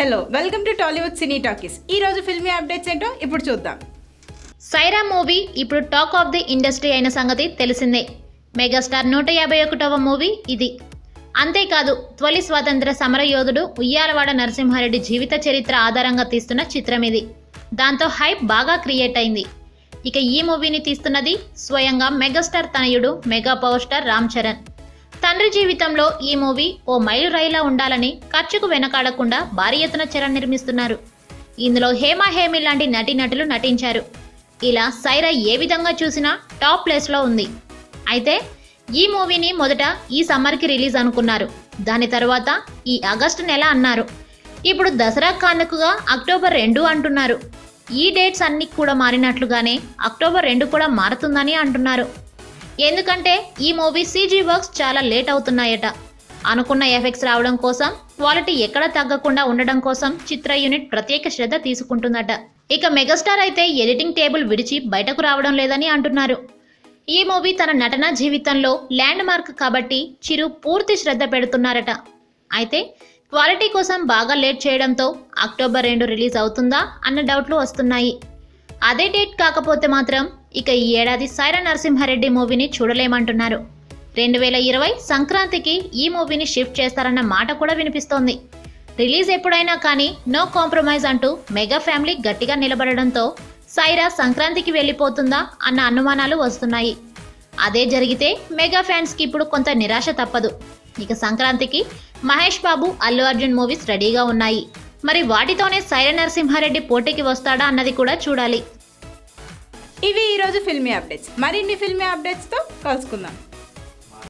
hello welcome to Tollywood cine talkies ఈ రోజు filmy updates ఏంటో ఇప్పుడు చూద్దాం సైరా మూవీ ఇప్పుడు టాక్ ఆఫ్ ది ఇండస్ట్రీ అయిన సంగతి తెలిసిందే మెగాస్టార్ నూట యాభై ఒకటవ మూవీ ఇది అంతేకాదు తొలి స్వాతంత్ర సమరయోధుడు ఉయ్యాలవాడ నరసింహారెడ్డి జీవిత చరిత్ర ఆధారంగా తీస్తున్న చిత్రం ఇది దాంతో హైప్ బాగా క్రియేట్ అయింది ఇక ఈ మూవీని తీస్తున్నది స్వయంగా మెగాస్టార్ తనయుడు mega power star Ram Charan తండ్రి జీవితంలో ఈ మూవీ ఓ మైలురాయిలా ఉండాలని ఖర్చుకు వెనకాడకుండా భారీ ఎత్తున చరణ్ నిర్మిస్తున్నారు ఇందులో హేమా హేమి లాంటి నటీనటులు నటించారు ఇలా సైరా ఏ విధంగా చూసినా టాప్ ప్లేస్లో ఉంది అయితే ఈ మూవీని మొదట ఈ సమ్మర్కి రిలీజ్ అనుకున్నారు దాని తర్వాత ఈ ఆగస్టు నెల అన్నారు ఇప్పుడు దసరా కానుకగా అక్టోబర్ రెండు అంటున్నారు ఈ డేట్స్ అన్ని కూడా మారినట్లుగానే అక్టోబర్ రెండు కూడా మారుతుందని అంటున్నారు ఎందుకంటే ఈ మూవీ సీజీ వర్క్స్ చాలా లేట్ అవుతున్నాయట అనుకున్న ఎఫెక్ట్స్ రావడం కోసం క్వాలిటీ ఎక్కడ తగ్గకుండా ఉండడం కోసం చిత్ర యూనిట్ ప్రత్యేక శ్రద్ధ తీసుకుంటుందట ఇక మెగాస్టార్ అయితే ఎడిటింగ్ టేబుల్ విడిచి బయటకు రావడం లేదని అంటున్నారు ఈ మూవీ తన నటన జీవితంలో ల్యాండ్ మార్క్ కాబట్టి చిరు పూర్తి శ్రద్ధ పెడుతున్నారట అయితే క్వాలిటీ కోసం బాగా లేట్ చేయడంతో అక్టోబర్ రెండు రిలీజ్ అవుతుందా అన్న డౌట్లు వస్తున్నాయి అదే డేట్ కాకపోతే మాత్రం ఇక ఈ ఏడాది సైరా నరసింహారెడ్డి మూవీని చూడలేమంటున్నారు రెండు వేల ఇరవై సంక్రాంతికి ఈ మూవీని షిఫ్ట్ చేస్తారన్న మాట కూడా వినిపిస్తోంది రిలీజ్ ఎప్పుడైనా కానీ నో కాంప్రమైజ్ అంటూ మెగా ఫ్యామిలీ గట్టిగా నిలబడడంతో సైరా సంక్రాంతికి వెళ్ళిపోతుందా అన్న అనుమానాలు వస్తున్నాయి అదే జరిగితే మెగా ఫ్యాన్స్కి ఇప్పుడు కొంత నిరాశ తప్పదు ఇక సంక్రాంతికి మహేష్ బాబు అల్లు అర్జున్ మూవీస్ రెడీగా ఉన్నాయి మరి వాటితోనే సైరా నరసింహారెడ్డి పోటీకి వస్తాడా అన్నది కూడా చూడాలి ఇవి ఈ రోజు ఫిల్మీ అప్డేట్స్ మరిన్ని ఫిల్మీ అప్డేట్స్తో కలుసుకుందాం